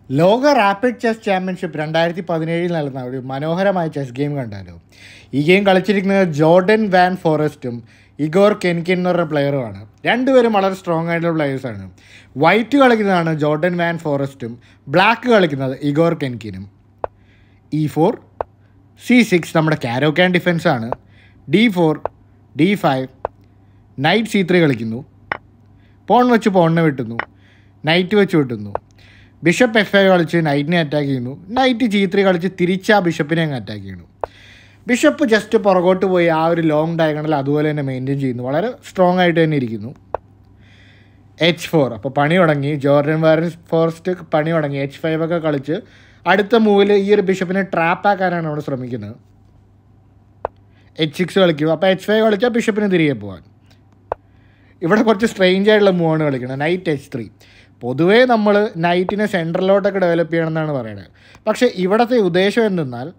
ലോക rapid chess championship രണ്ടായിരത്തി പതിനേഴിൽ നടന്ന ഒരു മനോഹരമായ ചെസ് ഗെയിം കണ്ടാലോ ഈ ഗെയിം കളിച്ചിരിക്കുന്നത് ജോർഡൻ വാൻ ഫോറസ്റ്റും ഇഗോർ കെൻകിൻ എന്ന് പറഞ്ഞ പ്ലെയറുമാണ് രണ്ടുപേരും വളരെ സ്ട്രോങ് ആയിട്ടുള്ള പ്ലെയേഴ്സാണ് വൈറ്റ് കളിക്കുന്നതാണ് ജോർഡൻ വാൻ ഫോറസ്റ്റും ബ്ലാക്ക് കളിക്കുന്നത് ഇഗോർ കെൻകിനും ഇ ഫോർ സി സിക്സ് നമ്മുടെ കാരോ ക്യാൻ ഡിഫൻസ് ആണ് d four d five knight c three കളിക്കുന്നു പോൺ വെച്ച് പോണിനെ വെട്ടുന്നു നൈറ്റ് വെച്ച് വെട്ടുന്നു ബിഷപ്പ് എഫ് ഐ കളിച്ച് നൈറ്റിനെ അറ്റാക്ക് ചെയ്യുന്നു നൈറ്റ് ജി ത്രീ കളിച്ച് തിരിച്ച് ആ ബിഷപ്പിനെ അങ്ങ് അറ്റാക്ക് ചെയ്യുന്നു ബിഷപ്പ് ജസ്റ്റ് പുറകോട്ട് പോയി ആ ഒരു ലോങ് ഡയഗണൽ അതുപോലെ തന്നെ മെയിൻറ്റെയിൻ ചെയ്യുന്നു വളരെ സ്ട്രോങ് ആയിട്ട് തന്നെ ഇരിക്കുന്നു എച്ച് ഫോർ അപ്പോൾ പണി തുടങ്ങി ജോർഡൻ വാരൻ ഫോറസ്റ്റ് പണി തുടങ്ങി എച്ച് ഫൈവ് ഒക്കെ കളിച്ച് അടുത്ത മൂവിൽ ഈ ഒരു ബിഷപ്പിനെ ട്രാപ്പ് ആക്കാനാണ് അവിടെ ശ്രമിക്കുന്നത് എച്ച് സിക്സ് കളിക്കും അപ്പോൾ എച്ച് ഫൈവ് കളിച്ചാൽ ബിഷപ്പിന് തിരികെ പോകാൻ ഇവിടെ കുറച്ച് സ്ട്രെയിഞ്ച് ആയിട്ടുള്ള മൂവാണ് കളിക്കുന്നത് നൈറ്റ് എച്ച് ത്രീ പൊതുവേ നമ്മൾ നൈറ്റിനെ സെൻട്രലിലോട്ടൊക്കെ ഡെവലപ്പ് ചെയ്യണമെന്നാണ് പറയുന്നത് പക്ഷേ ഇവിടുത്തെ ഉദ്ദേശം എന്തെന്നാൽ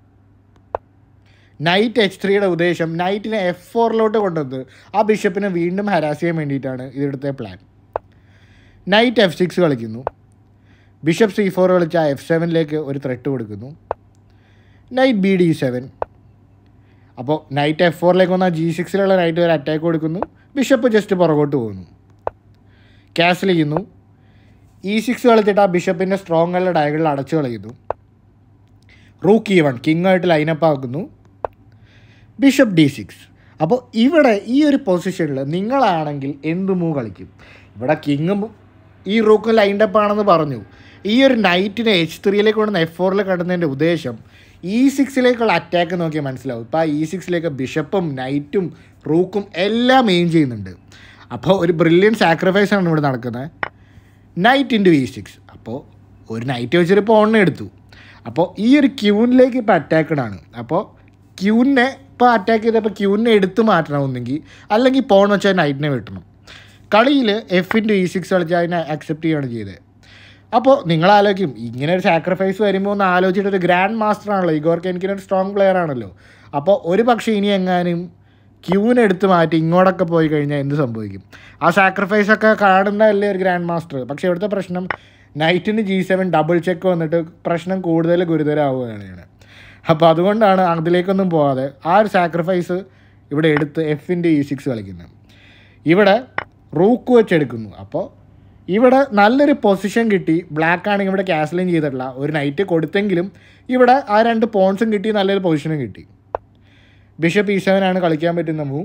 നൈറ്റ് എച്ച് ത്രീയുടെ ഉദ്ദേശം നൈറ്റിനെ എഫ് ഫോറിലോട്ട് കൊണ്ടുവന്ന് ആ ബിഷപ്പിനെ വീണ്ടും ഹരാസ് ചെയ്യാൻ വേണ്ടിയിട്ടാണ് ഇവിടുത്തെ പ്ലാൻ നൈറ്റ് എഫ് സിക്സ് കളിക്കുന്നു ബിഷപ്പ് സി ഫോർ കളിച്ച എഫ് സെവനിലേക്ക് ഒരു ത്രെട്ട് കൊടുക്കുന്നു നൈറ്റ് ബി ഡി സെവൻ അപ്പോൾ നൈറ്റ് എഫ് ഫോറിലേക്ക് വന്നാൽ ജി സിക്സിലുള്ള നൈറ്റ് ഒരു അറ്റാക്ക് കൊടുക്കുന്നു ബിഷപ്പ് ജസ്റ്റ് പുറകോട്ട് പോകുന്നു ക്യാൻസൽ ചെയ്യുന്നു ഇ സിക്സ് കളിച്ചിട്ട് ആ ബിഷപ്പിൻ്റെ സ്ട്രോങ് ഉള്ള ഡയകളിൽ അടച്ചു കളയുന്നു റൂക്ക് ഈവൺ കിങ് ആയിട്ട് ലൈനപ്പ് ആക്കുന്നു ബിഷപ്പ് ഡി സിക്സ് അപ്പോൾ ഇവിടെ ഈ ഒരു പൊസിഷനിൽ നിങ്ങളാണെങ്കിൽ എന്ത് മൂവ് കളിക്കും ഇവിടെ കിങ്ങും ഈ റൂക്കും ലൈൻഡപ്പ് ആണെന്ന് പറഞ്ഞു ഈ ഒരു നൈറ്റിനെ എച്ച് ത്രീയിലേക്ക് കൊണ്ടുവന്ന് എഫ് ഫോറിൽ കടന്നതിൻ്റെ ഉദ്ദേശം ഇ സിക്സിലേക്കുള്ള അറ്റാക്ക് നോക്കിയാൽ മനസ്സിലാവും ഇപ്പോൾ ആ ഇ സിക്സിലേക്ക് ബിഷപ്പും നൈറ്റും റൂക്കും എല്ലാം എയിം ചെയ്യുന്നുണ്ട് അപ്പോൾ ഒരു ബ്രില്യൻ സാക്രിഫൈസ് ആണ് ഇവിടെ നടക്കുന്നത് നൈറ്റ് ഇൻറ്റു ഇ സിക്സ് അപ്പോൾ ഒരു നൈറ്റ് വെച്ചൊരു പോണിനെ എടുത്തു അപ്പോൾ ഈ ഒരു ക്യൂനിലേക്ക് ഇപ്പോൾ അറ്റാക്കഡാണ് അപ്പോൾ ക്യൂനെ ഇപ്പോൾ അറ്റാക്ക് ചെയ്തപ്പോൾ ക്യൂനെ എടുത്ത് മാറ്റണം ഒന്നെങ്കിൽ അല്ലെങ്കിൽ പോൺ വെച്ചാൽ നൈറ്റിനെ വെട്ടണം കളിയിൽ എഫ് ഇൻറ്റു ഇ സിക്സ് കളിച്ചാൽ അതിനെ അക്സെപ്റ്റ് ചെയ്യുകയാണ് ചെയ്തത് അപ്പോൾ നിങ്ങൾ ആലോചിക്കും ഇങ്ങനെ ഒരു സാക്രിഫൈസ് വരുമ്പോൾ ഒന്ന് ആലോചിച്ചിട്ട് ഒരു ഗ്രാൻഡ് മാസ്റ്റർ ആണല്ലോ ഇഗോർക്ക് എനിക്കൊരു സ്ട്രോങ് പ്ലെയർ ആണല്ലോ അപ്പോൾ ഒരു പക്ഷേ ഇനി എങ്ങാനും ക്യൂവിനെ എടുത്ത് മാറ്റി ഇങ്ങോട്ടൊക്കെ പോയി കഴിഞ്ഞാൽ എന്ത് സംഭവിക്കും ആ സാക്രിഫൈസ് ഒക്കെ കാണുന്നതല്ലേ ഒരു ഗ്രാൻഡ് മാസ്റ്റർ പക്ഷേ ഇവിടുത്തെ പ്രശ്നം നൈറ്റിന് ജി സെവൻ ഡബിൾ ചെക്ക് വന്നിട്ട് പ്രശ്നം കൂടുതൽ ഗുരുതരമാവുകയാണ് അപ്പോൾ അതുകൊണ്ടാണ് അതിലേക്കൊന്നും പോകാതെ ആ ഒരു സാക്രിഫൈസ് ഇവിടെ എടുത്ത് എഫിൻ്റെ ഇ സിക്സ് കളിക്കുന്നത് ഇവിടെ റൂക്ക് വെച്ചെടുക്കുന്നു അപ്പോൾ ഇവിടെ നല്ലൊരു പൊസിഷൻ കിട്ടി ബ്ലാക്ക് ആണെങ്കിൽ ഇവിടെ ക്യാസലിങ് ചെയ്തിട്ടില്ല ഒരു നൈറ്റ് കൊടുത്തെങ്കിലും ഇവിടെ ആ രണ്ട് പോൺസും കിട്ടി നല്ലൊരു പൊസിഷനും കിട്ടി ബിഷപ്പ് ഇ സെവൻ ആണ് കളിക്കാൻ പറ്റുന്ന മൂവ്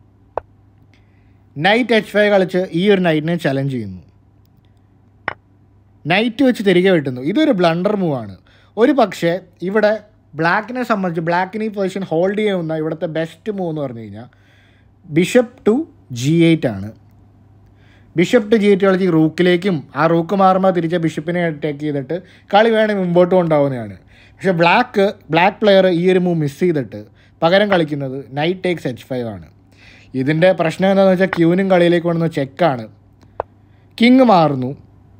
നൈറ്റ് എച്ച് ഫൈവ് കളിച്ച് ഈ ഒരു നൈറ്റിനെ ചലഞ്ച് ചെയ്യുന്നു നൈറ്റ് വെച്ച് തിരികെ വെട്ടുന്നു ഇതൊരു ബ്ലണ്ടർ മൂവാണ് ഒരു പക്ഷേ ഇവിടെ ബ്ലാക്കിനെ സംബന്ധിച്ച് ബ്ലാക്കിന് ഈ പൊസിഷൻ ഹോൾഡ് ചെയ്യുന്ന ഇവിടുത്തെ ബെസ്റ്റ് മൂവ് എന്ന് പറഞ്ഞു കഴിഞ്ഞാൽ ബിഷപ്പ് ടു ജി എയ്റ്റ് ആണ് ബിഷപ്പ് ടു ജി എയ്റ്റ് കളിച്ച് റൂക്കിലേക്കും ആ റൂക്ക് മാറുമ്പോൾ തിരിച്ച ബിഷപ്പിനെ അറ്റാക്ക് ചെയ്തിട്ട് കളി വേണമെങ്കിൽ മുമ്പോട്ട് കൊണ്ടാവുന്നതാണ് പക്ഷേ ബ്ലാക്ക് ബ്ലാക്ക് പ്ലെയർ ഈ ഒരു മൂവ് മിസ് ചെയ്തിട്ട് പകരം കളിക്കുന്നത് നൈറ്റ് ടേക്സ് എച്ച് ഫൈവ് ആണ് ഇതിൻ്റെ പ്രശ്നം എന്താണെന്ന് വെച്ചാൽ ക്യൂനും കളിയിലേക്ക് കൊണ്ടുവന്ന ചെക്കാണ് കിങ് മാറുന്നു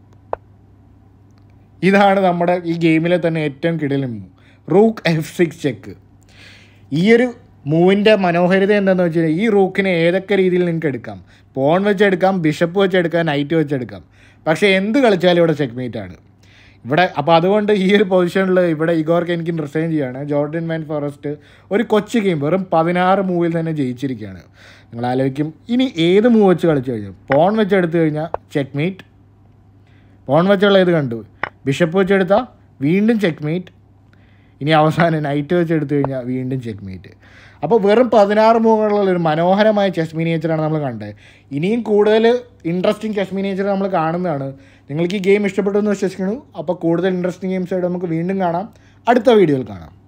ഇതാണ് നമ്മുടെ ഈ ഗെയിമിലെ തന്നെ ഏറ്റവും കിടലും move rook f six check ഈ ഒരു മൂവിൻ്റെ മനോഹാരിത എന്താണെന്ന് വെച്ച് കഴിഞ്ഞാൽ ഈ റൂക്കിനെ ഏതൊക്കെ രീതിയിൽ നിങ്ങൾക്ക് എടുക്കാം പോൺ വെച്ചെടുക്കാം ബിഷപ്പ് വെച്ചെടുക്കാം നൈറ്റ് വെച്ചെടുക്കാം പക്ഷേ എന്ത് കളിച്ചാലും ഇവിടെ ചെക്ക്മേറ്റ് ആണ് ഇവിടെ അപ്പോൾ അതുകൊണ്ട് ഈ ഒരു പൊസിഷനിൽ ഇവിടെ ഇഗോർക്ക് എനിക്ക് റിസൈൻ ചെയ്യാണ് ജോർഡൻ മാൻ ഫോറസ്റ്റ് ഒരു കൊച്ചു ഗെയിം വെറും പതിനാറ് മൂവിൽ തന്നെ ജയിച്ചിരിക്കുകയാണ് നിങ്ങൾ ആലോചിക്കും ഇനി ഏത് മൂവ് വെച്ച് കളിച്ചു കഴിഞ്ഞാൽ പോൺ വെച്ച് എടുത്തു കഴിഞ്ഞാൽ ചെക്ക്മേറ്റ് പോൺ വെച്ചുള്ള ഇത് കണ്ടു ബിഷപ്പ് വെച്ചെടുത്താൽ വീണ്ടും ചെക്ക്മേറ്റ് ഇനി അവസാനം നൈറ്റ് വെച്ച് എടുത്തു കഴിഞ്ഞാൽ വീണ്ടും ചെക്ക്മേറ്റ് അപ്പോൾ വെറും പതിനാറ് മൂവുകളുള്ള ഒരു മനോഹരമായ ചെസ് മിനിയേച്ചറാണ് നമ്മൾ കണ്ടത് ഇനിയും കൂടുതൽ ഇൻട്രസ്റ്റിംഗ് ചെസ് മിനിയേച്ചർ നമ്മൾ കാണുന്നതാണ് നിങ്ങൾക്ക് ഈ ഗെയിം ഇഷ്ടപ്പെട്ടു എന്ന് വിശ്വസിക്കുന്നു അപ്പോൾ കൂടുതൽ ഇൻട്രസ്റ്റിംഗ് ഗെയിംസ് ആയിട്ട് നമുക്ക് വീണ്ടും കാണാം അടുത്ത വീഡിയോയിൽ കാണാം